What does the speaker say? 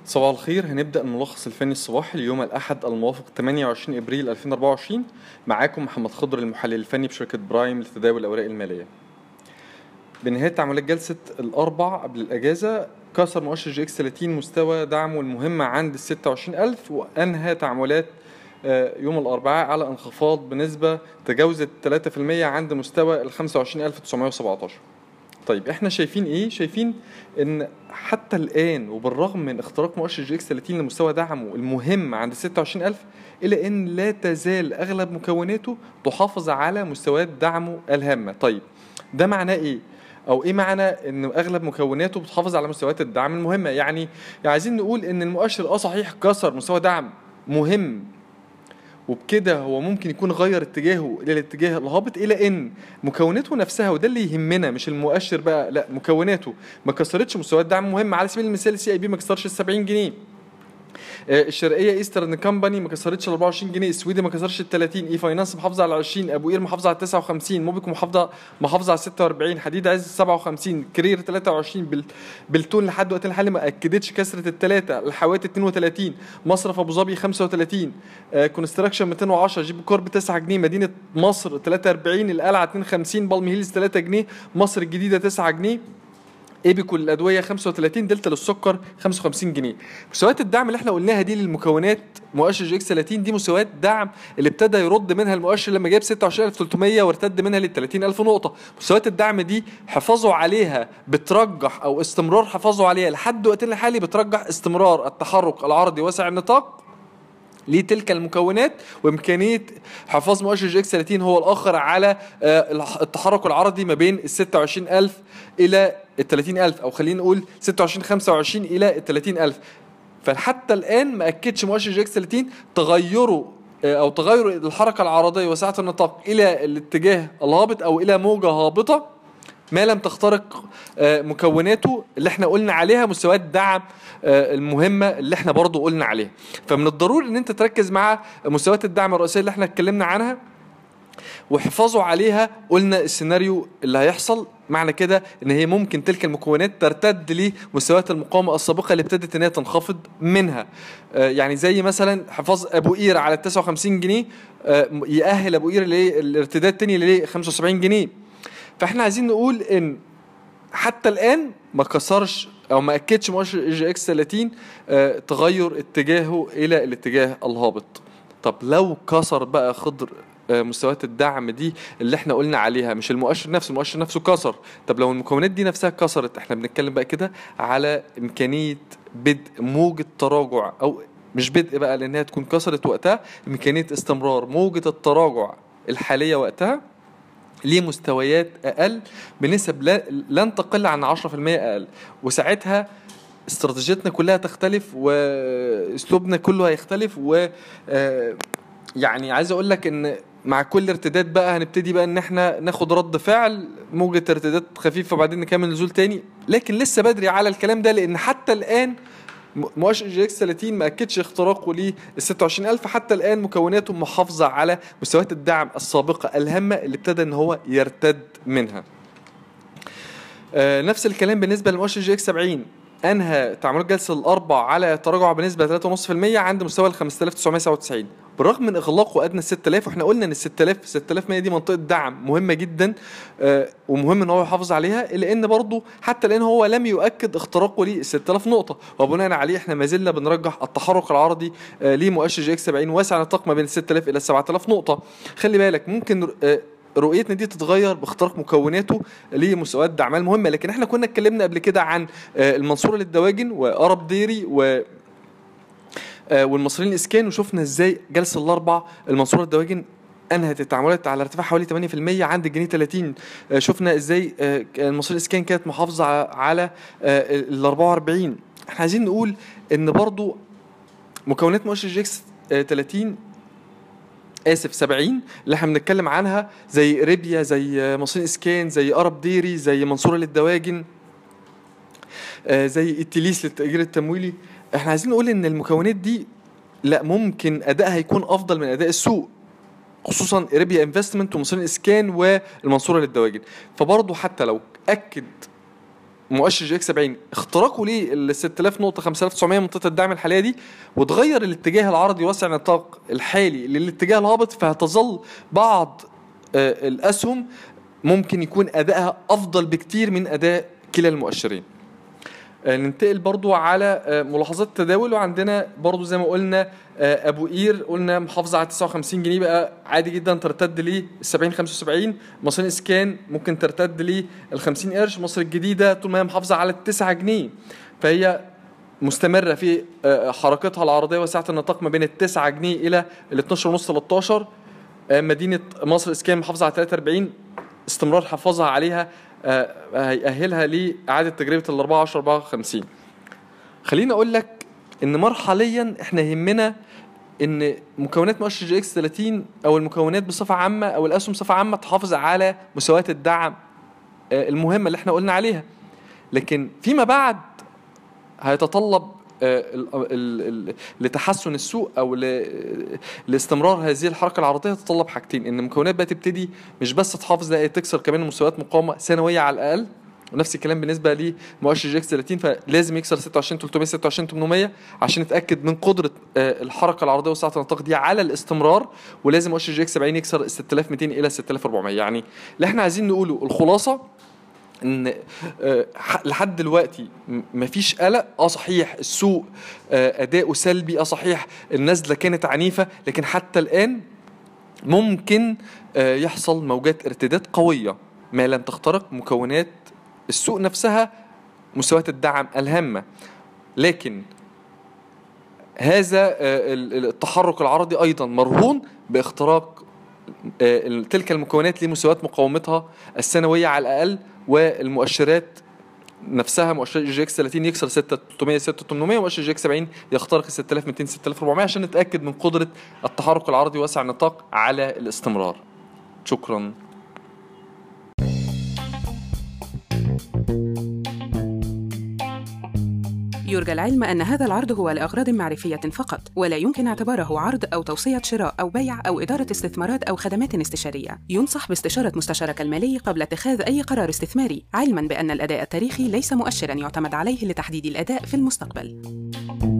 صباح الخير هنبدأ الملخص الفني الصباحي ليوم الأحد الموافق 28 إبريل 2024 معاكم محمد خضر المحلل الفني بشركة برايم لتداول الأوراق المالية بنهاية تعاملات جلسة الأربع قبل الأجازة كسر مؤشر جي اكس 30 مستوى دعمه المهم عند ال 26000 وأنهى تعاملات آه، يوم الأربعاء على انخفاض بنسبة تجاوزت 3% عند مستوى ال 25917 طيب احنا شايفين ايه شايفين ان حتى الان وبالرغم من اختراق مؤشر جي اكس 30 لمستوى دعمه المهم عند 26000 الا ان لا تزال اغلب مكوناته تحافظ على مستويات دعمه الهامه طيب ده معناه ايه او ايه معنى ان اغلب مكوناته بتحافظ على مستويات الدعم المهمه يعني, يعني عايزين نقول ان المؤشر اه صحيح كسر مستوى دعم مهم وبكده هو ممكن يكون غير اتجاهه الى الاتجاه الهابط الى ان مكوناته نفسها وده اللي يهمنا مش المؤشر بقى لا مكوناته ما كسرتش مستويات دعم مهمه على سبيل المثال السي اي بي ما كسرش ال 70 جنيه آه، الشرقيه ايسترن كامباني ما كسرتش ال 24 جنيه السويدي ما كسرش ال 30 اي فاينانس محافظه على 20 ابو قير محافظه على 59 موبيكو محافظه محافظه على 46 حديد عز 57 كرير 23 بال... بالتون لحد وقت الحالي ما اكدتش كسره الثلاثه الحوات 32 مصرف ابو ظبي 35 آه، كونستراكشن 210 جيب كورب 9 جنيه مدينه مصر 43 القلعه 52 بالم هيلز 3 جنيه مصر الجديده 9 جنيه ايبيكو للادويه 35 دلتا للسكر 55 جنيه مستويات الدعم اللي احنا قلناها دي للمكونات مؤشر جي اكس 30 دي مستويات دعم اللي ابتدى يرد منها المؤشر لما جاب 26300 وارتد منها لل 30000 نقطه مستويات الدعم دي حفاظوا عليها بترجح او استمرار حفاظوا عليها لحد وقتنا الحالي بترجح استمرار التحرك العرضي واسع النطاق لتلك المكونات وامكانيه حفاظ مؤشر جي اكس 30 هو الاخر على آه، التحرك العرضي ما بين ال 26000 الى ال 30000 او خلينا نقول 26 25 الى ال 30000 فحتى الان ما اكدش مؤشر جي اكس 30 تغيره آه، او تغير الحركه العرضيه وسعه النطاق الى الاتجاه الهابط او الى موجه هابطه ما لم تخترق آه، مكوناته اللي احنا قلنا عليها مستويات دعم آه، المهمه اللي احنا برضو قلنا عليها فمن الضروري ان انت تركز مع مستويات الدعم الرئيسيه اللي احنا اتكلمنا عنها وحفاظوا عليها قلنا السيناريو اللي هيحصل معنى كده ان هي ممكن تلك المكونات ترتد لمستويات المقاومه السابقه اللي ابتدت ان هي تنخفض منها آه، يعني زي مثلا حفاظ ابو قير على 59 جنيه يأهل ابو قير للارتداد تاني ل 75 جنيه فاحنا عايزين نقول ان حتى الان ما كسرش او ما اكدش مؤشر جي اكس 30 آه، تغير اتجاهه الى الاتجاه الهابط طب لو كسر بقى خضر آه، مستويات الدعم دي اللي احنا قلنا عليها مش المؤشر نفسه المؤشر نفسه كسر طب لو المكونات دي نفسها كسرت احنا بنتكلم بقى كده على امكانيه بدء موجه تراجع او مش بدء بقى لانها تكون كسرت وقتها امكانيه استمرار موجه التراجع الحاليه وقتها لمستويات اقل بنسب لن تقل عن 10% اقل وساعتها استراتيجيتنا كلها تختلف واسلوبنا كله هيختلف و آه، يعني عايز اقول لك ان مع كل ارتداد بقى هنبتدي بقى ان احنا ناخد رد فعل موجة ارتداد خفيفة وبعدين نكمل نزول تاني لكن لسه بدري على الكلام ده لان حتى الان مؤشر جي اكس 30 ما اكدش اختراقه لل 26000 حتى الان مكوناته محافظه على مستويات الدعم السابقه الهامه اللي ابتدى ان هو يرتد منها. آه نفس الكلام بالنسبه لمؤشر جي اكس 70 انهى تعاملات جلسه الاربع على تراجع بنسبه 3.5% عند مستوى ال 5997 بالرغم من اغلاقه ادنى 6000 واحنا قلنا ان ال 6000 6100 دي منطقه دعم مهمه جدا آه ومهم ان هو يحافظ عليها الا ان برضه حتى الان هو لم يؤكد اختراقه لل 6000 نقطه وبناء عليه احنا ما زلنا بنرجح التحرك العرضي آه لمؤشر جي اكس 70 واسع نطاق ما بين 6000 الى 7000 نقطه خلي بالك ممكن آه رؤيتنا دي تتغير باختراق مكوناته لمستويات دعم المهمه لكن احنا كنا اتكلمنا قبل كده عن آه، المنصوره للدواجن وارب ديري و آه، والمصريين الاسكان وشفنا ازاي جلسه الاربع المنصوره للدواجن انهت التعاملات على ارتفاع حوالي 8% عند الجنيه 30 آه، شفنا ازاي المصريين الاسكان كانت محافظه على ال 44 احنا عايزين نقول ان برضو مكونات مؤشر جيكس 30 اسف 70 اللي احنا بنتكلم عنها زي ريبيا زي مصرين اسكان زي ارب ديري زي منصوره للدواجن آه، زي التليس للتاجير التمويلي احنا عايزين نقول ان المكونات دي لا ممكن ادائها يكون افضل من اداء السوق خصوصا ريبيا انفستمنت ومصرين اسكان والمنصوره للدواجن فبرضه حتى لو اكد مؤشر جي اكس 70 اختراقه ليه ال 6000 نقطه 5900 منطقه الدعم الحاليه دي وتغير الاتجاه العرضي واسع النطاق الحالي للاتجاه الهابط فهتظل بعض آه، الاسهم ممكن يكون ادائها افضل بكتير من اداء كلا المؤشرين آه، ننتقل برضو على آه، ملاحظات التداول وعندنا برضو زي ما قلنا آه، ابو قير قلنا محافظه على 59 جنيه بقى عادي جدا ترتد ليه ال 70 75 مصريين اسكان ممكن ترتد ليه ال 50 قرش مصر الجديده طول ما هي محافظه على ال 9 جنيه فهي مستمره في آه، حركتها العرضيه وسعه النطاق ما بين ال 9 جنيه الى ال 12 ونص 13 آه، مدينه مصر اسكان محافظه على 43 استمرار حفاظها عليها آه، هيأهلها لإعادة تجربة ال 14 54 خليني أقول لك إن مرحليا إحنا يهمنا إن مكونات مؤشر جي إكس 30 أو المكونات بصفة عامة أو الأسهم بصفة عامة تحافظ على مستويات الدعم آه، المهمة اللي إحنا قلنا عليها لكن فيما بعد هيتطلب آه، ال- ال- ال- لتحسن السوق او ل- لاستمرار هذه الحركه العرضيه تتطلب حاجتين ان المكونات بقى تبتدي مش بس تحافظ لا تكسر كمان مستويات مقاومه سنويه على الاقل ونفس الكلام بالنسبه لمؤشر جي اكس 30 فلازم يكسر 26 300 26 800 عشان نتاكد من قدره آه، الحركه العرضيه وسعه النطاق دي على الاستمرار ولازم مؤشر جي اكس 70 يكسر 6200 الى 6400 يعني اللي احنا عايزين نقوله الخلاصه ان آه، ح- لحد دلوقتي م- مفيش قلق اه صحيح السوق آه، اداؤه سلبي اه صحيح النزله كانت عنيفه لكن حتى الان ممكن آه، يحصل موجات ارتداد قويه ما لم تخترق مكونات السوق نفسها مستويات الدعم الهامه لكن هذا آه، ال- ال- التحرك العرضي ايضا مرهون باختراق آه، ال- تلك المكونات لمستويات مقاومتها السنويه على الاقل والمؤشرات نفسها مؤشر جي اكس 30 يكسر 6300 6800 ومؤشر جي اكس 70 يخترق 6200 6400 عشان نتاكد من قدره التحرك العرضي واسع النطاق على الاستمرار شكرا يرجى العلم أن هذا العرض هو لأغراض معرفية فقط، ولا يمكن اعتباره عرض أو توصية شراء أو بيع أو إدارة استثمارات أو خدمات استشارية. ينصح باستشارة مستشارك المالي قبل اتخاذ أي قرار استثماري، علماً بأن الأداء التاريخي ليس مؤشراً يعتمد عليه لتحديد الأداء في المستقبل.